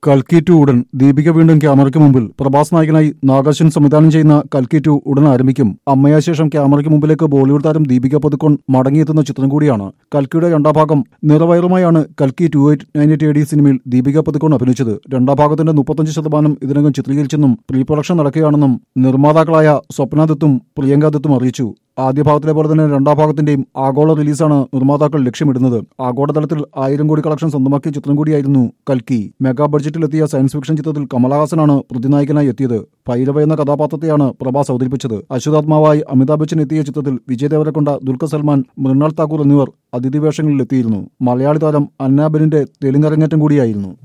കൽക്കി ടു ഉടൻ ദീപിക വീണ്ടും ക്യാമറയ്ക്ക് മുമ്പിൽ പ്രഭാസ് നായകനായി നാഗാർജുൻ സംവിധാനം ചെയ്യുന്ന കൽക്കി ടു ഉടൻ ആരംഭിക്കും അമ്മയ ശേഷം ക്യാമറയ്ക്ക് മുമ്പിലേക്ക് ബോളിവുഡ് താരം ദീപിക പതുക്കോൺ മടങ്ങിയെത്തുന്ന ചിത്രം കൂടിയാണ് കൽക്കിയുടെ രണ്ടാം ഭാഗം നിറവയറുമായാണ് കൽക്കി two eight nine eight A സിനിമയിൽ ദീപിക പതുക്കോൺ അഭിനയിച്ചത് രണ്ടാം ഭാഗത്തിന്റെ മുപ്പത്തഞ്ച് ശതമാനം ഇതിനകം ചിത്രീകരിച്ചെന്നും പ്രീ പ്രൊഡക്ഷൻ നടക്കുകയാണെന്നും നിർമ്മാതാക്കളായ സ്വപ്ന ദത്തും പ്രിയങ്ക ദത്തും അറിയിച്ചു ആദ്യ ഭാഗത്തിലെ പോലെ തന്നെ രണ്ടാം ഭാഗത്തിന്റെയും ആഗോള റിലീസാണ് നിർമ്മാതാക്കൾ ലക്ഷ്യമിടുന്നത് ആഗോളതലത്തിൽ ആയിരം കോടി കളക്ഷൻ സ്വന്തമാക്കിയ ചിത്രം കൂടിയായിരുന്നു കൽക്കി മെഗാ ബഡ്ജറ്റിലെത്തിയ സയൻസ് ഫിക്ഷൻ ചിത്രത്തിൽ കമലഹാസനാണ് പ്രതിനായകനായി എത്തിയത് ഭൈരവ എന്ന കഥാപാത്രത്തെയാണ് പ്രഭാസ് അവതരിപ്പിച്ചത് അശ്വതാത്മാവായി അമിതാഭ് ബച്ചൻ എത്തിയ ചിത്രത്തിൽ വിജയ് ദേവരക്കൊണ്ട ദുൽഖർ സൽമാൻ മൃണാൾ താക്കൂർ എന്നിവർ അതിഥി വേഷങ്ങളിൽ എത്തിയിരുന്നു മലയാളി താരം അന്നാബെനിന്റെ തെലുങ്കരങ്ങേറ്റം കൂടിയായിരുന്നു